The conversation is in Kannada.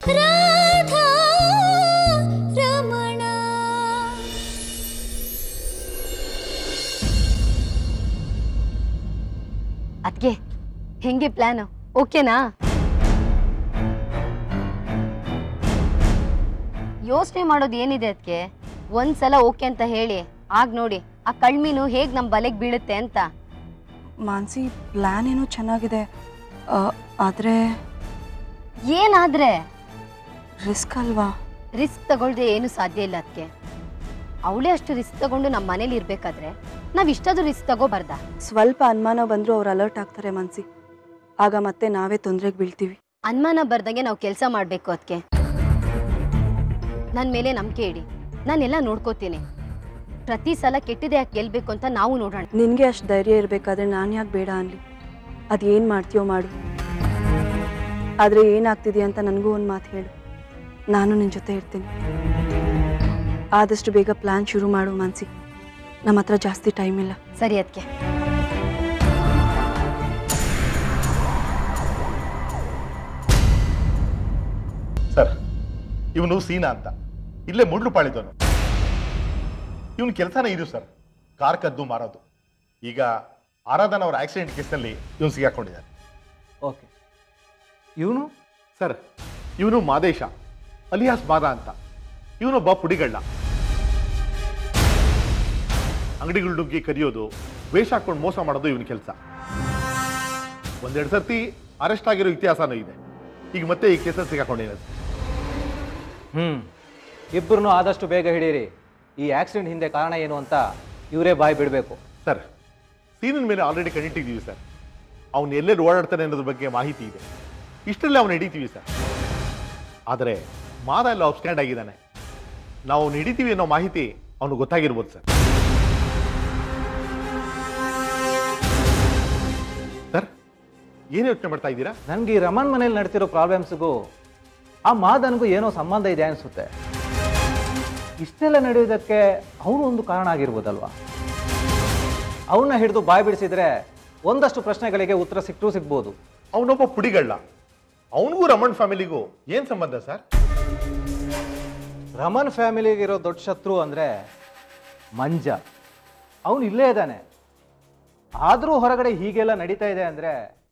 ರಾಧಾ ರಮಣ ಅದ್ಗೆ ಹೆಂಗೆ ಪ್ಲಾನ್ ಓಕೆನಾ ಯೋಚನೆ ಮಾಡೋದು ಏನಿದೆ ಅದಕ್ಕೆ ಒಂದ್ಸಲ ಓಕೆ ಅಂತ ಹೇಳಿ ಆಗ ನೋಡಿ ಆ ಕಳ್ಮೀನು ಹೇಗ್ ನಮ್ ಬಲೆಗೆ ಬೀಳುತ್ತೆ ಅಂತ ಮಾನ್ಸಿ ಪ್ಲ್ಯಾನ್ ಏನೋ ಚೆನ್ನಾಗಿದೆ ಆದರೆ ಏನಾದ್ರೆ ರಿಸ್ಕ್ ಅಲ್ವಾ ರಿಸ್ಕ್ ತಗೊಳ್ದೆ ಏನು ಸಾಧ್ಯ ಇಲ್ಲ ಅದಕ್ಕೆ ಅವಳೇ ಅಷ್ಟು ರಿಸ್ಕ್ ತಗೊಂಡು ನಮ್ಮ ಮನೇಲಿ ಇರ್ಬೇಕಾದ್ರೆ ನಾವ್ ಇಷ್ಟಾದ್ರೂ ರಿಸ್ಕ್ ತಗೋಬಾರ್ದ ಸ್ವಲ್ಪ ಅನುಮಾನ ಬಂದರೂ ಅವ್ರು ಅಲರ್ಟ್ ಆಗ್ತಾರೆ ಮಾನ್ಸಿ ಆಗ ಮತ್ತೆ ನಾವೇ ತೊಂದರೆಗೆ ಬೀಳ್ತೀವಿ ಅನುಮಾನ ಬರ್ದಂಗೆ ನಾವು ಕೆಲಸ ಮಾಡಬೇಕು ಅದಕ್ಕೆ ನನ್ನ ಮೇಲೆ ನಂಬಿಕೆ ಇಡಿ ನಾನೆಲ್ಲ ನೋಡ್ಕೋತೀನಿ ಪ್ರತಿ ಸಲ ಕೆಟ್ಟದೆ ಯಾಕೆ ಗೆಲ್ಬೇಕು ಅಂತ ನಾವು ನೋಡೋಣ ನಿನಗೆ ಅಷ್ಟು ಧೈರ್ಯ ಇರಬೇಕಾದ್ರೆ ನಾನು ಯಾಕೆ ಬೇಡ ಅನ್ಲಿ ಅದು ಏನು ಮಾಡ್ತೀಯೋ ಮಾಡು ಆದರೆ ಏನಾಗ್ತಿದೆಯಾ ಅಂತ ನನಗೂ ಒಂದು ಮಾತು ಹೇಳು ನಾನು ನಿನ್ನ ಜೊತೆ ಇರ್ತೀನಿ ಆದಷ್ಟು ಬೇಗ ಪ್ಲ್ಯಾನ್ ಶುರು ಮಾಡು ಮಾನ್ಸಿ ನಮ್ಮ ಹತ್ರ ಜಾಸ್ತಿ ಟೈಮ್ ಇಲ್ಲ ಸರಿ ಅದಕ್ಕೆ ಸರ್ ಇವನು ಸೀನಾ ಅಂತ ಇಲ್ಲೇ ಮುಡ್ಲು ಪಾಳಿದವನು ಇವನ ಕೆಲಸನೇ ಇದು ಸರ್ ಕಾರ್ ಕದ್ದು ಮಾರೋದು ಈಗ ಆರಾಧನ ಅವರ ಆಕ್ಸಿಡೆಂಟ್ ಕೇಸ್ನಲ್ಲಿ ಇವನು ಸಿಗಾಕೊಂಡಿದ್ದಾನೆ ಓಕೆ ಇವನು ಸರ್ ಇವನು ಮಾದೇಶ ಅಲಿಯಾಸ್ ಬಾದ ಅಂತ ಇವನೊಬ್ಬ ಪುಡಿಗಳ್ಳ ಅಂಗಡಿಗಳು ನುಗ್ಗಿ ಕದಿಯೋದು ವೇಷ ಹಾಕೊಂಡು ಮೋಸ ಮಾಡೋದು ಇವನ ಕೆಲಸ ಒಂದೆರಡು ಸರ್ತಿ ಅರೆಸ್ಟ್ ಆಗಿರೋ ಇತಿಹಾಸನೂ ಇದೆ ಈಗ ಮತ್ತೆ ಈ ಕೇಸಲ್ಲಿ ಸಿಗಾಕೊಂಡಿದ್ದಾನೆ ಹ್ಞೂ ಇಬ್ಬರನ್ನು ಆದಷ್ಟು ಬೇಗ ಹಿಡೀರಿ ಈ ಆಕ್ಸಿಡೆಂಟ್ ಹಿಂದೆ ಕಾರಣ ಏನು ಅಂತ ಇವರೇ ಬಾಯಿ ಬಿಡಬೇಕು ಸರ್ ಸೀನಿನ ಮೇಲೆ ಆಲ್ರೆಡಿ ಕಂಡಿಟ್ಟಿದ್ದೀವಿ ಸರ್ ಅವನು ಎಲ್ಲೆಲ್ಲಿ ಓಡಾಡ್ತಾನೆ ಅನ್ನೋದ್ರ ಬಗ್ಗೆ ಮಾಹಿತಿ ಇದೆ ಇಷ್ಟರಲ್ಲೇ ಅವನು ಹಿಡಿತೀವಿ ಸರ್ ಆದರೆ ಮಾದ ಎಲ್ಲ ಅಬ್ಸ್ಕ್ಯಾಂಡ್ ಆಗಿದ್ದಾನೆ ನಾವು ಅವ್ನು ಹಿಡಿತೀವಿ ಅನ್ನೋ ಮಾಹಿತಿ ಅವನು ಗೊತ್ತಾಗಿರ್ಬೋದು ಸರ್ ಸರ್ ಏನು ಯೋಚನೆ ಮಾಡ್ತಾ ಇದ್ದೀರಾ ನನಗೆ ಈ ರಮಣ್ ಮನೇಲಿ ನಡ್ತಿರೋ ಪ್ರಾಬ್ಲಮ್ಸ್ಗೂ ಆ ಮಾದನ್ಗೂ ಏನೋ ಸಂಬಂಧ ಇದೆ ಅನಿಸುತ್ತೆ ಇಷ್ಟೆಲ್ಲ ನಡೆಯೋದಕ್ಕೆ ಅವನು ಒಂದು ಕಾರಣ ಆಗಿರ್ಬೋದಲ್ವಾ ಅವನ್ನ ಹಿಡಿದು ಬಾಯಿ ಬಿಡಿಸಿದ್ರೆ ಒಂದಷ್ಟು ಪ್ರಶ್ನೆಗಳಿಗೆ ಉತ್ತರ ಸಿಕ್ಕರೂ ಸಿಗ್ಬೋದು ಅವನೊಬ್ಬ ಪುಡಿಗಳ್ಳ ಅವನಿಗೂ ರಮಣ್ ಫ್ಯಾಮಿಲಿಗೂ ಏನು ಸಂಬಂಧ ಸರ್ ರಮನ್ ಫ್ಯಾಮಿಲಿಗೆ ಇರೋ ದೊಡ್ಡ ಶತ್ರು ಅಂದರೆ ಮಂಜ ಅವನು ಇಲ್ಲೇ ಇದ್ದಾನೆ ಆದರೂ ಹೊರಗಡೆ ಹೀಗೆಲ್ಲ ನಡೀತಾ ಇದೆ ಅಂದರೆ